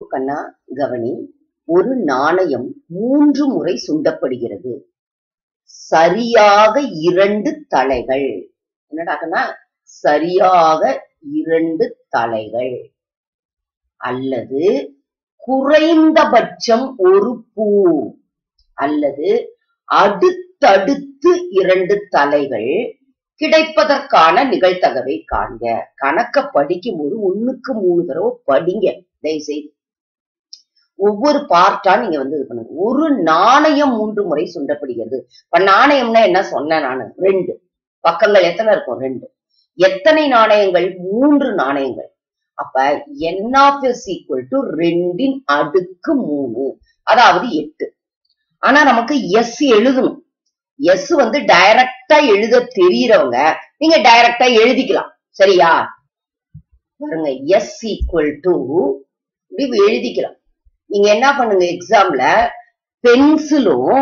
கண்ணா கவனி ஒரு நாணயம் மூன்று முறை சுண்டப்படுகிறது சரியாக இரண்டு தலைகள் என்னடா கண்ணா சரியாக இரண்டு தலைகள் அல்லது குறைந்தபட்சம் ஒரு பூ அல்லது அடுத்தடுத்து இரண்டு தலைகள் கிடைப்பதற்கான நிகழ்தகவை காண்க கணக்க படிக்கும் போது ஒண்ணுக்கு மூணு தடவை படிங்க தயவு செய்து ஒவ்வொரு பார்ட்டா நீங்க வந்து இது பண்ணுங்க ஒரு நாணயம் மூன்று முறை சுண்டப்படுகிறது இப்ப நாணயம்னா என்ன சொன்னேன் நானு ரெண்டு பக்கங்கள் எத்தனை இருக்கும் ரெண்டு எத்தனை நாணயங்கள் மூன்று நாணயங்கள் அப்ப n of S equal to ரெண்டின் அடுக்கு மூணு அதாவது எட்டு ஆனா நமக்கு எஸ் எழுதணும் எஸ் வந்து டைரக்டா எழுத தெரியறவங்க நீங்க டைரக்டா எழுதிக்கலாம் சரியா பாருங்க எஸ் ஈக்குவல் டு இப்படி எழுதிக்கலாம் நீங்க என்ன பண்ணுங்க எக்ஸாம்ல பென்சிலும்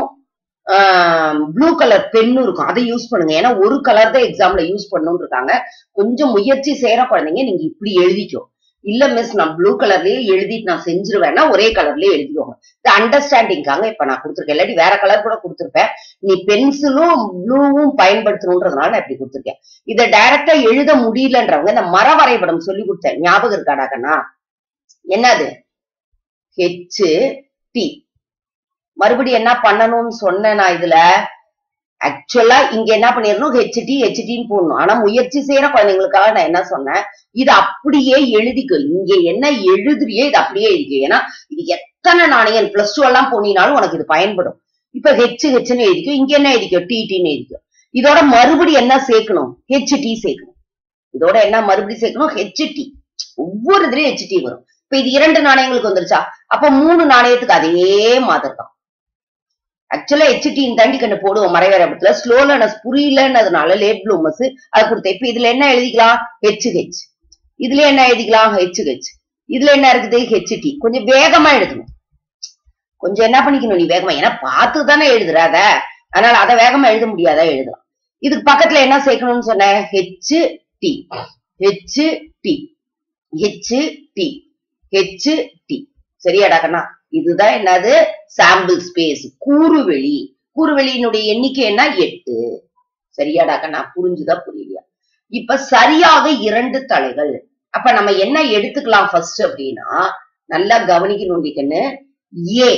ப்ளூ கலர் பென்னும் இருக்கும் அதை யூஸ் பண்ணுங்க ஏன்னா ஒரு கலர் தான் எக்ஸாம்ல யூஸ் பண்ணணும்னு இருக்காங்க கொஞ்சம் முயற்சி செய்யற குழந்தைங்க நீங்க இப்படி எழுதிக்கோ இல்ல மிஸ் நான் ப்ளூ கலர்லயே எழுதிட்டு நான் செஞ்சிருவேன்னா ஒரே கலர்லயே எழுதிக்கோங்க இது அண்டர்ஸ்டாண்டிங்காக இப்ப நான் கொடுத்துருக்கேன் இல்லாட்டி வேற கலர் கூட கொடுத்துருப்பேன் நீ பென்சிலும் ப்ளூவும் பயன்படுத்தணுன்றதுனால நான் இப்படி கொடுத்துருக்கேன் இதை டைரக்டா எழுத முடியலன்றவங்க இந்த மர வரைபடம் சொல்லி கொடுத்தேன் ஞாபகம் இருக்காடாக்கண்ணா என்னது ஹெச் டி மறுபடியும் என்ன பண்ணணும்னு சொன்னேன் நான் இதுல ஆக்சுவலா இங்க என்ன பண்ணிடணும் ஹெச்டி ஹெச்டின்னு போடணும் ஆனா முயற்சி செய்யற குழந்தைங்களுக்காக நான் என்ன சொன்னேன் இது அப்படியே எழுதிக்கோ இங்க என்ன எழுதுறியோ இது அப்படியே எழுதிக்கோ ஏன்னா இது எத்தனை நாணயம் பிளஸ் டூ எல்லாம் போனீனாலும் உனக்கு இது பயன்படும் இப்ப ஹெச் ஹெச்னு எழுதிக்கோ இங்க என்ன எழுதிக்கோ டி டின்னு எழுதிக்கோ இதோட மறுபடியும் என்ன சேர்க்கணும் ஹெச் டி சேர்க்கணும் இதோட என்ன மறுபடியும் சேர்க்கணும் ஹெச் டி ஒவ்வொரு இதுலயும் ஹெச் டி வரும் இப்ப இது இரண்டு நாணயங்களுக்கு வந்துருச்சா அப்ப மூணு நாணயத்துக்கு அதே மாதிரி தான் ஆக்சுவலா ஹெச்டின்னு தாண்டி கண்டு போடுவோம் மறைவரப்பத்துல ஸ்லோ லேர்னர்ஸ் புரியலன்னதுனால லேட் ப்ளூமர்ஸ் அதை கொடுத்தேன் இப்ப இதுல என்ன எழுதிக்கலாம் ஹெச் ஹெச் இதுல என்ன எழுதிக்கலாம் ஹெச் ஹெச் இதுல என்ன இருக்குது ஹெச்டி கொஞ்சம் வேகமா எழுதணும் கொஞ்சம் என்ன பண்ணிக்கணும் நீ வேகமா ஏன்னா பார்த்து தானே எழுதுற அத அதனால அதை வேகமா எழுத முடியாதா எழுதலாம் இதுக்கு பக்கத்துல என்ன சேர்க்கணும்னு சொன்னேன் H T H T H T H T சரியாடா கண்ணா இதுதான் என்னது சாம்பிள் ஸ்பேஸ் கூறுவெளி கூறுவெளியினுடைய எண்ணிக்கை என்ன எட்டு சரியாடா கண்ணா புரிஞ்சுதா புரியலையா இப்ப சரியாக இரண்டு தலைகள் அப்ப நம்ம என்ன எடுத்துக்கலாம் ஃபர்ஸ்ட் அப்படின்னா நல்லா கவனிக்கணுண்டிக்கன்னு ஏ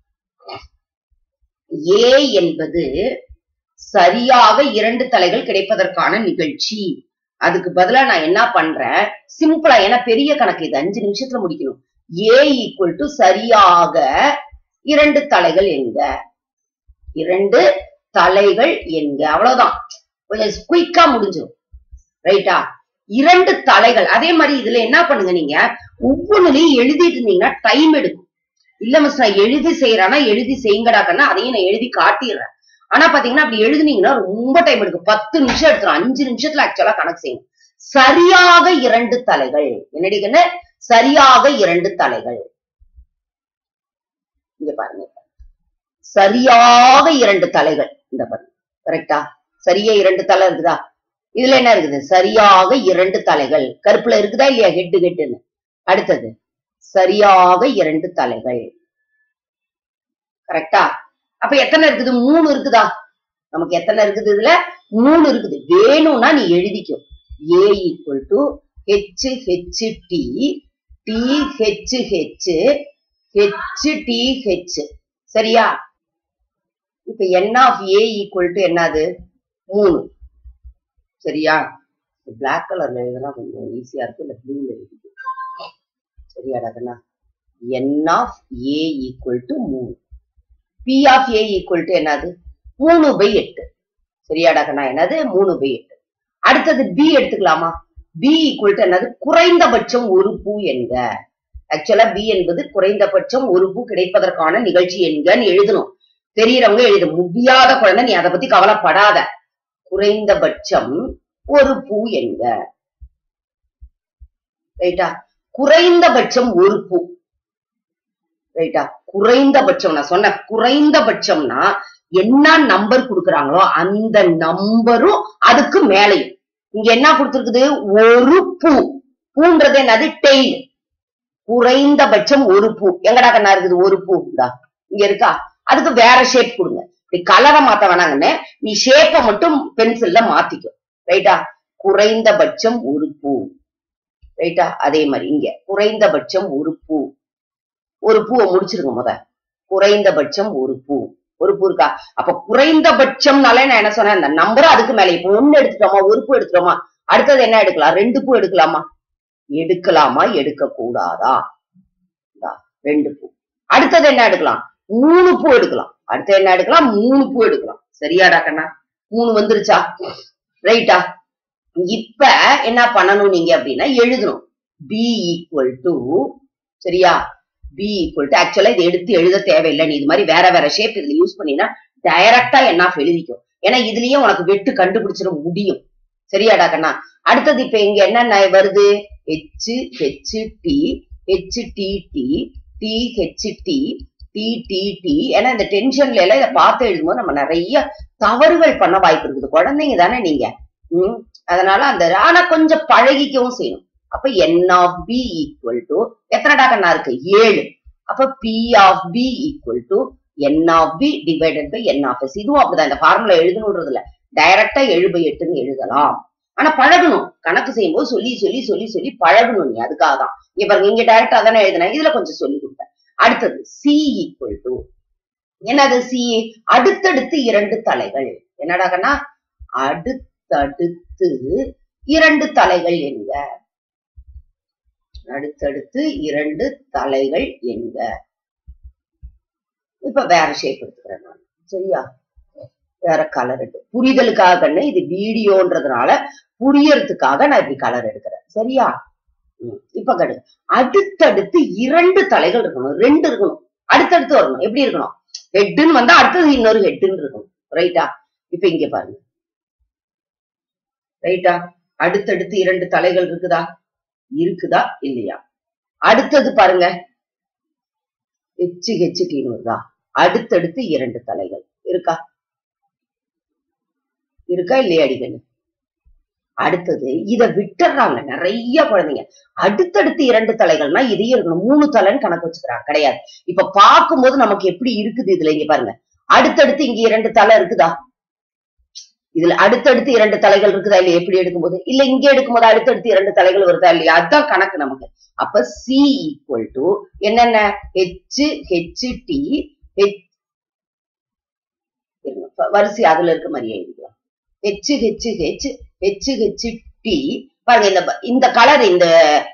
ஏ என்பது சரியாக இரண்டு தலைகள் கிடைப்பதற்கான நிகழ்ச்சி அதுக்கு பதிலா நான் என்ன பண்றேன் சிம்பிளா ஏன்னா பெரிய கணக்கு இது அஞ்சு நிமிஷத்துல முடிக்கணும் ஏ ஈக்குவல் டு சரியாக இரண்டு தலைகள் என்க இரண்டு தலைகள் என்க அவ்வளவுதான் கொஞ்சம் குயிக்கா முடிஞ்சிடும் ரைட்டா இரண்டு தலைகள் அதே மாதிரி இதுல என்ன பண்ணுங்க நீங்க ஒவ்வொன்றுலையும் எழுதிட்டு இருந்தீங்கன்னா டைம் எடுக்கும் இல்ல மிஸ் நான் எழுதி செய்யறேன்னா எழுதி செய்யுங்கடாக்கன்னா அதையும் நான் எழுதி காட்டிடுறேன் ஆனா பாத்தீங்கன்னா அப்படி எழுதுனீங்கன்னா ரொம்ப டைம் எடுக்கும் பத்து நிமிஷம் எடுத்துரும் அஞ்சு நிமிஷத்துல ஆக்சுவலா கணக்கு செய்யணும் சரியாக இரண்டு தலைகள் என்னடிக்கன்னு சரியாக இரண்டு தலைகள் இங்க பாருங்க சரியாக இரண்டு தலைகள் இந்த பாருங்க கரெக்டா சரியா இரண்டு தலை இருக்குதா இதுல என்ன இருக்குது சரியாக இரண்டு தலைகள் கருப்புல இருக்குதா இல்லையா ஹெட்டு ஹெட்டுன்னு அடுத்தது சரியாக இரண்டு தலைகள் கரெக்டா அப்ப எத்தனை இருக்குது மூணு இருக்குதா நமக்கு எத்தனை இருக்குது இதுல மூணு இருக்குது வேணும்னா நீ எழுதிக்கோ A equal to H H T T H H H T H சரியா இப்ப n of A equal to என்னது மூணு சரியா பிளாக் கலர்ல எழுதுனா கொஞ்சம் ஈஸியா இருக்கு இல்ல ப்ளூல எழுதிக்கு சரியாடா கண்ணா n of A equal to மூணு P of A equal to என்னது மூணு பை எட்டு சரியாடா கண்ணா என்னது மூணு பை எட்டு அடுத்தது பி எடுத்துக்கலாமா பி ஈக்குவல் டு என்னது குறைந்தபட்சம் ஒரு பூ என்க ஆக்சுவலா பி என்பது குறைந்தபட்சம் ஒரு பூ கிடைப்பதற்கான நிகழ்ச்சி என்கன்னு எழுதணும் தெரியறவங்க எழுத முடியாத குழந்தை நீ அதை பத்தி கவலைப்படாத குறைந்தபட்சம் ஒரு பூ என்க ரைட்டா குறைந்தபட்சம் ஒரு பூ ரைட்டா குறைந்தபட்சம் நான் சொன்ன குறைந்தபட்சம்னா என்ன நம்பர் கொடுக்குறாங்களோ அந்த நம்பரும் அதுக்கு மேலையும் இங்க என்ன கொடுத்துருக்குது ஒரு பூ பூன்றது என்னது டெய்ல் குறைந்தபட்சம் ஒரு பூ எங்கடா கண்ணா இருக்குது ஒரு பூ இந்தா இங்க இருக்கா அதுக்கு வேற ஷேப் கொடுங்க இப்படி கலரை மாத்த வேணாங்கன்னு நீ ஷேப்பை மட்டும் பென்சில்ல மாத்திக்கோ ரைட்டா குறைந்தபட்சம் ஒரு பூ ரைட்டா அதே மாதிரி இங்க குறைந்தபட்சம் ஒரு பூ ஒரு பூவை முடிச்சிருங்க முத குறைந்தபட்சம் ஒரு பூ ஒரு பூ இருக்கா அப்ப குறைந்தபட்சம்னாலே நான் என்ன சொன்னேன் அந்த நம்பர் அதுக்கு மேல இப்ப ஒண்ணு எடுத்துட்டோமா ஒரு பூ எடுத்துட்டோமா அடுத்தது என்ன எடுக்கலாம் ரெண்டு பூ எடுக்கலாமா எடுக்கலாமா எடுக்க கூடாதா இந்தா, ரெண்டு பூ அடுத்தது என்ன எடுக்கலாம் மூணு பூ எடுக்கலாம் அடுத்து என்ன எடுக்கலாம் மூணு பூ எடுக்கலாம் சரியாடா கண்ணா மூணு வந்துருச்சா ரைட்டா இப்ப என்ன பண்ணணும் நீங்க அப்படின்னா எழுதணும் பி ஈக்குவல் டு சரியா பி ஈக்குவல் டு ஆக்சுவலா இதை எடுத்து எழுத தேவையில்லை நீ இது மாதிரி வேற வேற ஷேப் இதுல யூஸ் பண்ணினா டைரக்டா என்ன எழுதிக்கும் ஏன்னா இதுலயே உனக்கு வெட்டு கண்டுபிடிச்சிட முடியும் சரியாடா கண்ணா அடுத்தது இப்ப இங்க என்ன வருது H H T H T T T H T T T T ஏன்னா இந்த டென்ஷன்ல எல்லாம் இதை பார்த்து எழுதும்போது நம்ம நிறைய தவறுகள் பண்ண வாய்ப்பு இருக்குது குழந்தைங்க தானே நீங்க உம் அதனால அந்த ஆனா கொஞ்சம் பழகிக்கவும் செய்யணும் அப்ப n of B equal to எத்தனைடா கண்ணா இருக்கு ஏழு அப்ப P of B equal to n of B divided by n of S இதுவும் அப்படிதான் இந்த ஃபார்முலா எழுதணுன்றது இல்ல டைரக்டா எழு பை எட்டுன்னு எழுதலாம் ஆனா பழகணும் கணக்கு செய்யும்போது சொல்லி சொல்லி சொல்லி சொல்லி பழகணும் நீ அதுக்காக தான் இங்க பாருங்க இங்க டைரக்டா தானே எழுதினேன் இதுல கொஞ்சம் சொல்லி கொடுத்தேன் அடுத்தது சி ஈக்குவல் டு என்னது சி அடுத்தடுத்து இரண்டு தலைகள் என்னடா கண்ணா அடுத்தடுத்து இரண்டு தலைகள் என்க அடுத்தடுத்து இரண்டு தலைகள் என்க இப்ப வேற ஷேப் எடுத்துக்கிறேன் நான் சரியா வேற கலர் எடுத்து புரிதலுக்காக கண்ணு இது வீடியோன்றதுனால புரியறதுக்காக நான் இப்படி கலர் எடுக்கிறேன் சரியா ம், இப்ப கடு அடுத்தடுத்து இரண்டு தலைகள் இருக்கணும் ரெண்டு இருக்கணும் அடுத்தடுத்து வரணும் எப்படி இருக்கணும் ஹெட்டுன்னு வந்தா அடுத்தது இன்னொரு ஹெட்டுன்னு இருக்கணும் ரைட்டா இப்ப இங்க பாருங்க ரைட்டா அடுத்தடுத்து இரண்டு தலைகள் இருக்குதா இருக்குதா இல்லையா அடுத்தது பாருங்க ஹெச்சு ஹெச்சு டீன்னு வருதா அடுத்தடுத்து இரண்டு தலைகள் இருக்கா இருக்கா இல்லையா அடிக்கணும் அடுத்தது இத விட்டுறாங்க நிறைய குழந்தைங்க அடுத்தடுத்து இரண்டு தலைகள்னா இதையும் இருக்கணும் மூணு தலைன்னு கணக்கு வச்சுக்கிறாங்க கிடையாது இப்ப பார்க்கும்போது நமக்கு எப்படி இருக்குது இதுல இங்க பாருங்க அடுத்தடுத்து இங்க இரண்டு தலை இருக்குதா இதுல அடுத்தடுத்து இரண்டு தலைகள் இருக்குதா இல்லையா எப்படி எடுக்கும்போது இல்ல இங்க எடுக்கும்போது அடுத்தடுத்து இரண்டு தலைகள் வருதா இல்லையா அதுதான் கணக்கு நமக்கு அப்ப சி ஈக்குவல் டு என்னென்ன ஹெச் ஹெச் டி ஹெச் வரிசை அதுல இருக்க மாதிரியே எழுதிக்கலாம் H H H H H T பாருங்க இந்த ப- இந்த கலர் இந்த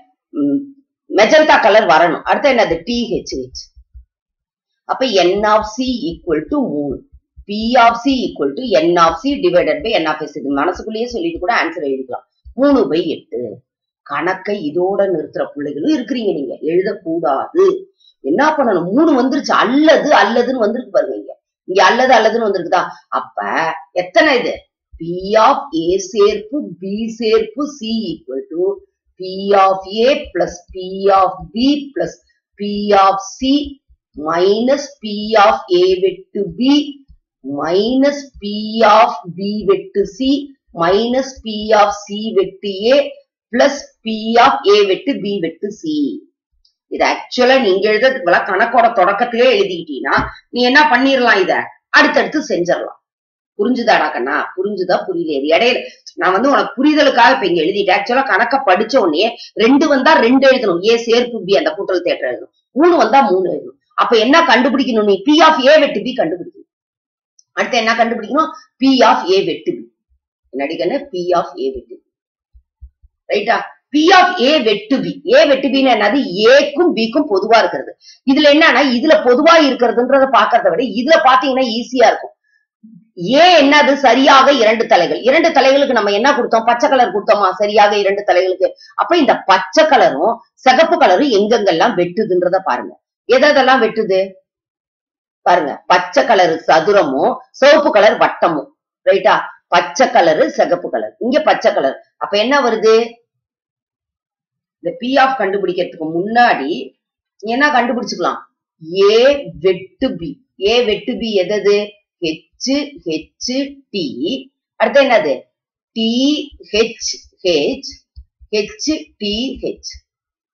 மெஜந்தா கலர் வரணும் அடுத்து என்னது டி ஹெச் ஹெச் அப்ப n of C equal to மூணு P of C equal to n of C divided by n of S இது மனசுக்குள்ளேயே சொல்லிட்டு கூட ஆன்சர் எழுதிக்கலாம் மூணு பை எட்டு கணக்கை இதோட நிறுத்துற பிள்ளைகளும் இருக்கிறீங்க நீங்க எழுதக்கூடாது என்ன பண்ணணும் மூணு வந்துருச்சு அல்லது அல்லதுன்னு வந்திருக்கு பாருங்க இங்க இங்க அல்லது அல்லதுன்னு வந்திருக்குதா அப்ப எத்தனை இது பி ஆஃப் ஏ சேர்ப்பு பி சேர்ப்பு C equal to P of A plus P of B plus P of C minus P of A வெட்டு B minus P of B வெட்டு C minus P of C வெட்டு A plus P of A வெட்டு B வெட்டு C இது ஆக்சுவலா நீங்க எழுதுறதுக்கு கணக்கோட தொடக்கத்திலே எழுதிக்கிட்டீங்கன்னா நீ என்ன பண்ணிரலாம் இத அடுத்தடுத்து செஞ்சிடலாம் புரிஞ்சுதாடா கண்ணா புரிஞ்சுதா புரியல இது இடையில நான் வந்து உனக்கு புரிதலுக்காக இப்ப இங்க எழுதிட்டேன் ஆக்சுவலா கணக்க படிச்ச உடனே ரெண்டு வந்தா ரெண்டு எழுதணும் ஏ சேர்ப்பு பி அந்த கூட்டல் தேட்டர் எழுதணும் மூணு வந்தா மூணு எழுதணும் அப்ப என்ன கண்டுபிடிக்கணும் நீ பி ஆஃப் ஏ வெட்டு பி கண்டுபிடிக்கணும் அடுத்து என்ன கண்டுபிடிக்கணும் பி ஆஃப் ஏ வெட்டு பி என்னடி கண்ணு பி ஆஃப் ஏ வெட்டு ரைட்டா பி ஆஃப் ஏ வெட்டு பி ஏ வெட்டு பின்னு என்னது ஏக்கும் பிக்கும் பொதுவா இருக்கிறது இதுல என்னன்னா இதுல பொதுவா இருக்கிறதுன்றத பாக்குறத விட இதுல பாத்தீங்கன்னா ஈஸியா இருக்கும் ஏ என்னது சரியாக இரண்டு தலைகள் இரண்டு தலைகளுக்கு நம்ம என்ன கொடுத்தோம் பச்சை கலர் கொடுத்தோமா சரியாக இரண்டு தலைகளுக்கு அப்ப இந்த பச்சை கலரும் சிகப்பு கலரும் எங்கெங்கெல்லாம் வெட்டுதுன்றத பாருங்க எதெல்லாம் வெட்டுது பாருங்க பச்சை கலர் சதுரமும் சிவப்பு கலர் வட்டமும் ரைட்டா பச்சை கலரு சிகப்பு கலர் இங்க பச்சை கலர் அப்ப என்ன வருது இந்த பி ஆஃப் கண்டுபிடிக்கிறதுக்கு முன்னாடி நீ என்ன கண்டுபிடிச்சுக்கலாம் ஏ வெட்டு பி ஏ வெட்டு பி எதது ஹெச் ஹெச் டி அடுத்து என்னது T H H H T H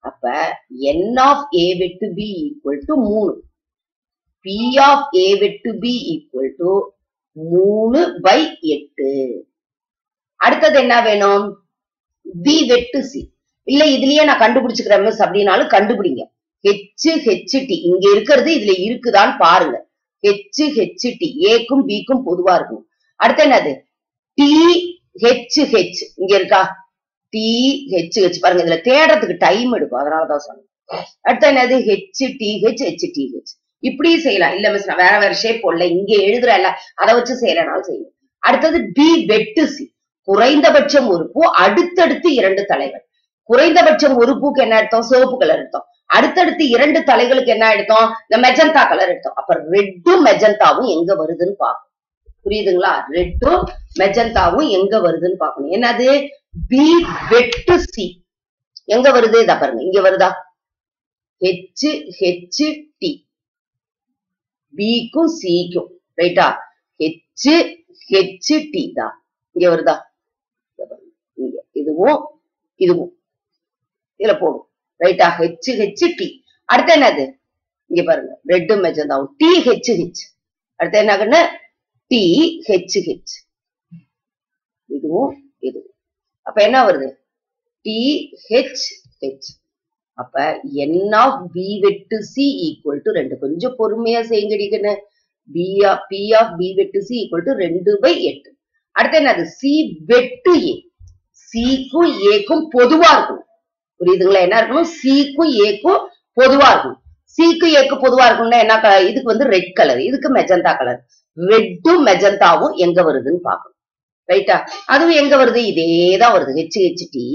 அப்ப n ஆஃப் ஏ வெட்டு பி ஈக்குவல் டு மூணு பி ஆஃப் ஏ வெட்டு பி ஈக்குவல் டு மூணு பை எட்டு அடுத்தது என்ன வேணும் பி வெட்டு சி இல்ல இதுலயே நான் கண்டுபிடிச்சுக்கிறேன் மிஸ் அப்படின்னாலும் கண்டுபிடிங்க ஹெச் ஹெச் டி இங்க இருக்கிறது இதுல இருக்குதான்னு பாருங்க ஹெச் ஹெச் டி ஏக்கும் பிக்கும் பொதுவா இருக்கும் அடுத்து என்னது டி ஹெச் ஹெச் இங்க இருக்கா டி ஹெச் ஹெச் பாருங்க இதுல தேடுறதுக்கு டைம் எடுக்கும் அதனாலதான் சொன்னேன் அடுத்து என்னது H T H H T H இப்படியும் செய்யலாம் இல்ல மிஸ் நான் வேற வேற ஷேப் போடல இங்க எழுதுறல அதை வச்சு செய்யறனாலும் செய்யும் அடுத்தது பி வெட்டு சி குறைந்தபட்சம் உறுப்பு அடுத்தடுத்து இரண்டு தலைகள் குறைந்தபட்சம் உறுப்புக்கு என்ன அர்த்தம் சிவப்பு கலர் எடுத்தோம் அடுத்தடுத்து இரண்டு தலைகளுக்கு என்ன எடுத்தோம் இந்த மெஜந்தா கலர் எடுத்தோம் அப்ப ரெட்டும் மெஜந்தாவும் எங்க வருதுன்னு பார்க்கணும் புரியுதுங்களா ரெட்டும் மெஜந்தாவும் எங்க வருதுன்னு பார்க்கணும் என்னது பி வெட்டு சி எங்க வருது இதா பாருங்க இங்க வருதா ஹெச் ஹெச் டி பிக்கும் சிக்கும் ரைட்டா ஹெச் ஹெச் டி தான் இங்க வருதா இங்க பாருங்க. இங்க இதுவும் இதுவும் இதுல போடும் ரைட்டா ஹெச் ஹெச் டி அடுத்து என்னது இங்க பாருங்க ரெட்டு மெஜந்தாவும் டி ஹெச் ஹெச் அடுத்து என்ன டி ஹெச் ஹெச் இதுவும் இதுவும் அப்ப என்ன வருது டி ஹெச் ஹெச் அப்ப என் ஆஃப் பி வெட்டு சி ஈக்குவல் டு ரெண்டு கொஞ்சம் பொறுமையா செய்யுங்கடிக்கன்னு P of P of B வெட்டு சி ஈக்குவல் டு ரெண்டு பை எட்டு அடுத்து என்னது சி வெட்டு ஏ சிக்கும் ஏக்கும் பொதுவா இருக்கணும் புரியுதுங்களா என்ன இருக்கணும் சிக்கும் ஏக்கும் பொதுவா இருக்கணும் சிக்கு ஏக்கு பொதுவா இருக்கணும்னா என்ன கலர் இதுக்கு வந்து ரெட் கலர் இதுக்கு மெஜந்தா கலர் ரெட்டும் மெஜந்தாவும் எங்க வருதுன்னு பார்க்கணும் ரைட்டா அதுவும் எங்க வருது இதேதான் வருது ஹெச் ஹெச் டி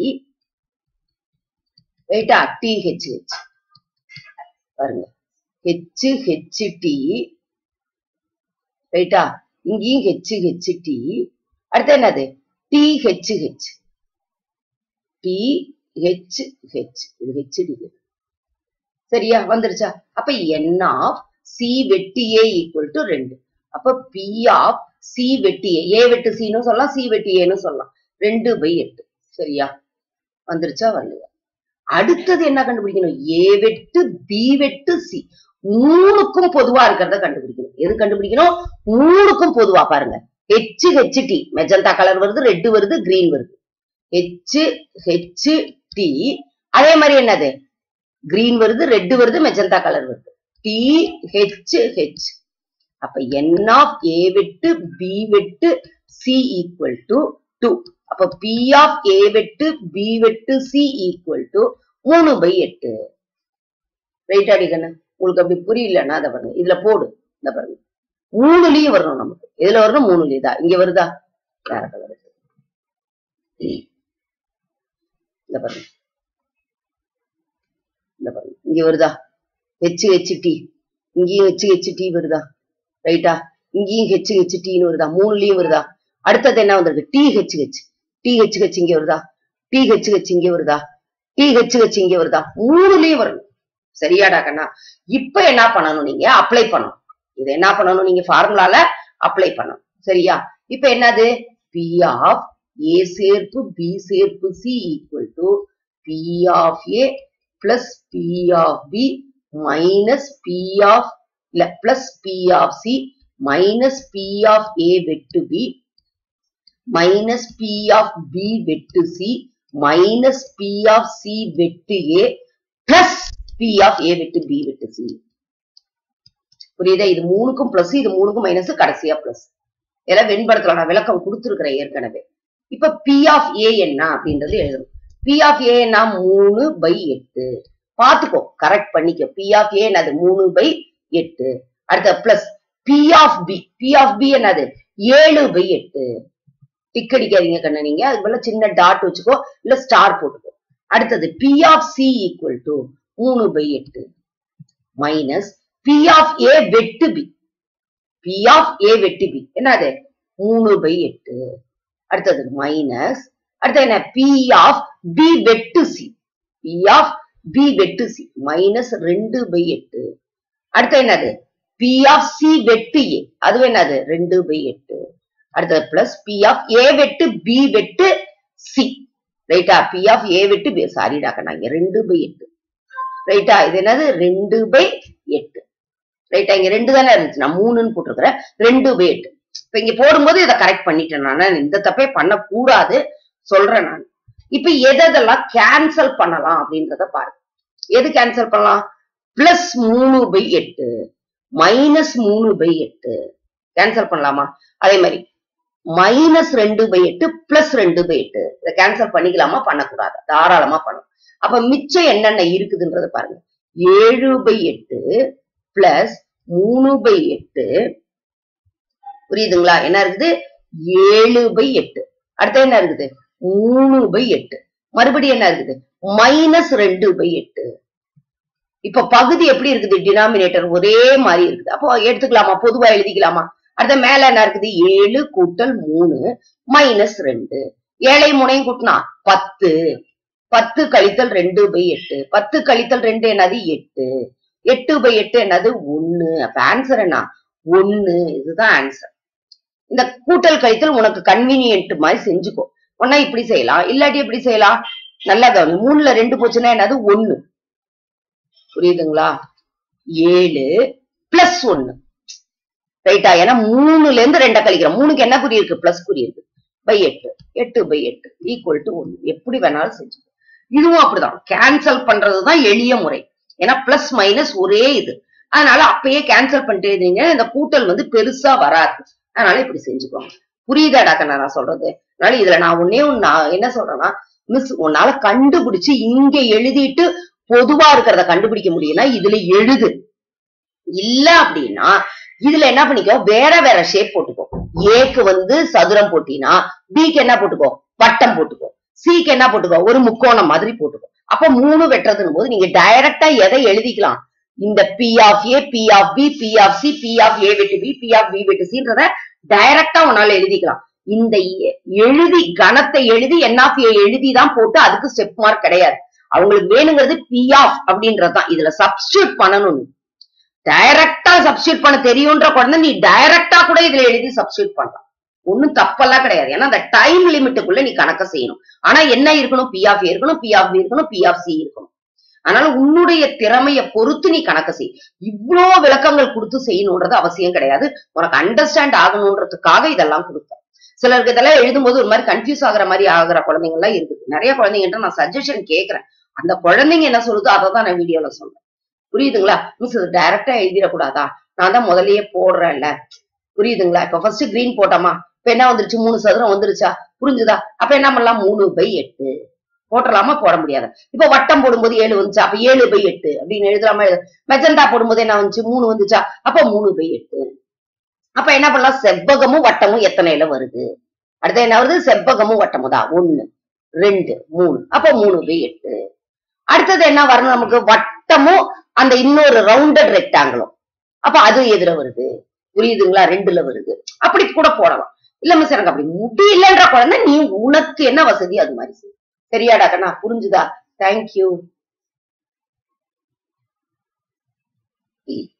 ரைட்டா டி ஹெச் ஹெச் பாருங்க ஹெச் ஹெச் டி ரைட்டா இங்கேயும் ஹெச் ஹெச் டி அடுத்து என்னது T H H T H H இது ஹெச் டி சரியா வந்துருச்சா அப்ப என் ஆஃப் சி வெட்டி ஏ ஈக்குவல் டு ரெண்டு அப்ப பி ஆஃப் சி வெட்டி ஏ ஏ வெட்டு சின்னு சொல்லலாம் சி வெட்டி ஏன்னு சொல்லலாம் ரெண்டு பை எட்டு சரியா வந்துருச்சா வரலையா அடுத்தது என்ன கண்டுபிடிக்கணும் ஏ வெட்டு பி வெட்டு சி மூணுக்கும் பொதுவா இருக்கிறத கண்டுபிடிக்கணும் எது கண்டுபிடிக்கணும் மூணுக்கும் பொதுவா பாருங்க H H T magenta colour வருது ரெட் வருது கிரீன் வருது ஹெச் ஹெச் டி அதே மாதிரி என்னது கிரீன் வருது ரெட் வருது மெஜந்தா கலர் வருது டி ஹெச் ஹெச் அப்ப என் ஆஃப் ஏ வெட்டு பி வெட்டு சி ஈக்குவல் டு டூ அப்ப பி ஆஃப் ஏ வெட்டு பி வெட்டு சி ஈக்குவல் டு மூணு பை எட்டு ரைட் அடிக்கண்ணு உங்களுக்கு அப்படி புரியலன்னா அதை பாருங்க இதுல போடு இந்த பாருங்க மூணுலயும் வரணும் நமக்கு இதுல வரணும் மூணுலயும் தான் இங்க வருதா வேற கலர் இந்த பாருங்க இந்த பாருங்க இங்க வருதா ஹெச் ஹெச் டி இங்கேயும் ஹெச் ஹெச் டி வருதா ரைட்டா இங்கேயும் ஹெச் ஹெச் டின்னு வருதா மூணுலயும் வருதா அடுத்தது என்ன வந்திருக்கு T H H T H H இங்க வருதா டி ஹெச் ஹெச் இங்க வருதா டி ஹெச் ஹெச் இங்க வருதா மூணுலயும் வரணும் சரியாடா கண்ணா இப்ப என்ன பண்ணணும் நீங்க அப்ளை பண்ணணும் இது என்ன பண்ணணும் நீங்க ஃபார்முலால அப்ளை பண்ணணும் சரியா இப்ப என்னது பி ஆஃப் ஏ சேர்ப்பு பி சேர்ப்பு C equal to P of A plus P of B minus P of இல்ல plus P of C minus P of A வெட்டு B minus P of B வெட்டு C minus P of C வெட்டு A plus P of A வெட்டு B வெட்டு C புரியுதா இது மூணுக்கும் plus இது மூணுக்கும் மைனஸ் கடைசியா பிளஸ் இதெல்லாம் வெண்படத்துல நான் விளக்கம் கொடுத்துருக்கிறேன் ஏற்கனவே இப்ப பி ஆஃப் ஏ என்ன அப்படின்றது எழுதணும் பி ஆஃப் ஏ என்ன மூணு பை எட்டு பாத்துக்கோ கரெக்ட் பண்ணிக்க பி ஆஃப் ஏ என்னது மூணு பை எட்டு அடுத்த plus P of B P of B என்னது ஏழு பை எட்டு டிக் அடிக்காதீங்க கண்ணு நீங்க அதுக்கு பதிலா சின்ன டாட் வச்சுக்கோ இல்ல ஸ்டார் போட்டுக்கோ அடுத்தது P of C equal to மூணு பை எட்டு மைனஸ் பி ஆஃப் ஏ வெட்டு பி பி ஆஃப் ஏ வெட்டு பி என்னது மூணு பை எட்டு அடுத்தது மைனஸ் அடுத்தது என்ன பி ஆஃப் பி வெட்டு சி பி ஆஃப் பி வெட்டு சி மைனஸ் ரெண்டு பை எட்டு அடுத்து என்னது பி ஆஃப் சி வெட்டு ஏ அது என்னது ரெண்டு பை எட்டு அடுத்தது பிளஸ் பி ஆஃப் ஏ வெட்டு பி வெட்டு சி ரைட்டா பி ஆஃப் ஏ வெட்டு பி சாரிடா கண்ணா இங்க ரெண்டு பை எட்டு ரைட்டா இது என்னது ரெண்டு பை எட்டு ரைட்டா இங்க ரெண்டு தானே இருந்துச்சு நான் மூணுன்னு போட்டிருக்கிறேன் ரெண்டு பை எட்டு இப்ப இங்க போடும்போது இதை கரெக்ட் பண்ணிட்டேன் நான் இந்த தப்பே பண்ணக்கூடாது சொல்றேன் நான் இப்ப எதெல்லாம் கேன்சல் பண்ணலாம் அப்படின்றத பாருங்க எது கேன்சல் பண்ணலாம் பிளஸ் மூணு பை எட்டு மைனஸ் மூணு பை எட்டு கேன்சல் பண்ணலாமா அதே மாதிரி மைனஸ் ரெண்டு பை எட்டு பிளஸ் ரெண்டு பை எட்டு இதை கேன்சல் பண்ணிக்கலாமா பண்ணக்கூடாது தாராளமா பண்ணும் அப்ப மிச்சம் என்னென்ன இருக்குதுன்றத பாருங்க ஏழு பை எட்டு பிளஸ் மூணு பை எட்டு புரியுதுங்களா என்ன இருக்குது ஏழு பை எட்டு அடுத்து என்ன இருக்குது மூணு பை எட்டு மறுபடியும் என்ன இருக்குது மைனஸ் ரெண்டு பை எட்டு இப்ப பகுதி எப்படி இருக்குது டினாமினேட்டர் ஒரே மாதிரி இருக்குது அப்போ எடுத்துக்கலாமா பொதுவா எழுதிக்கலாமா அடுத்த மேல என்ன இருக்குது ஏழு கூட்டல் மூணு மைனஸ் ரெண்டு ஏழை முனையும் கூட்டினா பத்து பத்து கழித்தல் ரெண்டு பை எட்டு பத்து கழித்தல் ரெண்டு என்னது எட்டு எட்டு பை எட்டு என்னது ஒண்ணு அப்ப ஆன்சர் என்ன ஒண்ணு இதுதான் ஆன்சர் இந்த கூட்டல் கழித்தல் உனக்கு கன்வீனியன்ட் மாதிரி செஞ்சுக்கோ ஒன்னா இப்படி செய்யலாம் இல்லாட்டி எப்படி செய்யலாம் நல்லா கவனி மூணுல ரெண்டு போச்சுன்னா என்னது ஒண்ணு புரியுதுங்களா ஏழு பிளஸ் ஒண்ணு ரைட்டா ஏன்னா மூணுல இருந்து ரெண்டை கழிக்கிறோம் மூணுக்கு என்ன குறி இருக்கு பிளஸ் குறி இருக்கு பை எட்டு எட்டு பை எட்டு ஈக்குவல் டு ஒண்ணு எப்படி வேணாலும் செஞ்சுக்கோ இதுவும் அப்படிதான் கேன்சல் பண்றதுதான் எளிய முறை ஏன்னா பிளஸ் மைனஸ் ஒரே இது அதனால அப்பயே கேன்சல் பண்ணிட்டு இருந்தீங்க இந்த கூட்டல் வந்து பெருசா வராது அதனால இப்படி செஞ்சுக்கோங்க புரியுதாடாக்க நான் சொல்றது அதனால இதுல நான் ஒன்னே ஒன்னு நான் என்ன சொல்றேன்னா மிஸ் உன்னால கண்டுபிடிச்சு இங்க எழுதிட்டு பொதுவா இருக்கிறத கண்டுபிடிக்க முடியும்னா இதுல எழுது இல்ல அப்படின்னா இதுல என்ன பண்ணிக்கோ வேற வேற ஷேப் போட்டுக்கோ ஏக்கு வந்து சதுரம் போட்டினா பிக்கு என்ன போட்டுக்கோ வட்டம் போட்டுக்கோ சிக்கு என்ன போட்டுக்கோ ஒரு முக்கோணம் மாதிரி போட்டுக்கோ அப்ப மூணு வெட்டுறதுன்னு போது நீங்க டைரக்டா எதை எழுதிக்கலாம் இந்த P of A P of B P of C P of A வெட்டு பி பி ஆஃப் பி வெட்டு சின்றத டைரக்டா உன்னால எழுதிக்கலாம் இந்த எ- எழுதி கணத்தை எழுதி என் ஆஃப் ஏ எழுதி தான் போட்டு அதுக்கு ஸ்டெப் மார்க் கிடையாது அவங்களுக்கு வேணுங்கிறது பி ஆஃப் அப்படின்றதுதான் இதுல சப்ஸ்டியூட் பண்ணணும் நீ டைரக்டா சப்ஸ்டியூட் பண்ண தெரியும்ன்ற குழந்தை நீ டைரக்டா கூட இதுல எழுதி சப்ஸ்டியூட் பண்ணலாம் ஒண்ணும் தப்பெல்லாம் கிடையாது ஏன்னா அந்த டைம் லிமிட்டுக்குள்ள நீ கணக்க செய்யணும் ஆனா என்ன இருக்கணும் பி ஆஃப் இருக்கணும் பி ஆஃப் இருக்கணும் பி ஆஃப் சி இருக்கணும் அதனால உன்னுடைய திறமைய பொறுத்து நீ கணக்க செய் இவ்ளோ விளக்கங்கள் கொடுத்து செய்யணும்ன்றது அவசியம் கிடையாது உனக்கு அண்டர்ஸ்டாண்ட் ஆகணுன்றதுக்காக இதெல்லாம் கொடுத்தேன் சிலருக்கு இதெல்லாம் எழுதும்போது ஒரு மாதிரி கன்ஃபியூஸ் ஆகுற மாதிரி ஆகுற குழந்தைங்க எல்லாம் இருக்குது நிறைய குழந்தைங்கள்ட்ட நான் சஜஷன் கேக்குறேன் அந்த குழந்தைங்க என்ன சொல்லுதோ அதை தான் நான் வீடியோல சொல்றேன் புரியுதுங்களா மிஸ் இது டைரக்டா எழுதிடக்கூடாதா நான் தான் முதல்லயே போடுறேன்ல புரியுதுங்களா இப்ப ஃபர்ஸ்ட் கிரீன் போட்டோமா இப்ப என்ன வந்துருச்சு மூணு சதுரம் வந்துருச்சா புரிஞ்சுதா அப்ப என்ன பண்ணலாம் மூணு பை எட்டு போட்டலாமா போட முடியாது இப்ப வட்டம் போடும்போது ஏழு வந்துச்சா அப்ப ஏழு பை எட்டு அப்படின்னு எழுதலாமா எழுத மெஜந்தா போடும்போது என்ன வந்துச்சு மூணு வந்துச்சா அப்ப மூணு பை எட்டு அப்ப என்ன பண்ணலாம் செவ்வகமும் வட்டமும் எத்தனைல வருது அடுத்து என்ன வருது செவ்வகமும் வட்டமும் தான் ஒண்ணு ரெண்டு மூணு அப்ப மூணு பை எட்டு அடுத்தது என்ன வரணும் நமக்கு வட்டமும் அந்த இன்னொரு ரவுண்டட் ரெக்டாங்கிளும் அப்ப அது எதுல வருது புரியுதுங்களா ரெண்டுல வருது அப்படி கூட போடலாம் இல்ல மிஸ் எனக்கு அப்படி முடியலன்ற குழந்தை நீ உனக்கு என்ன வசதி அது மாதிரி செய். சரியாடா கண்ணா புரிஞ்சுதா தேங்க்யூ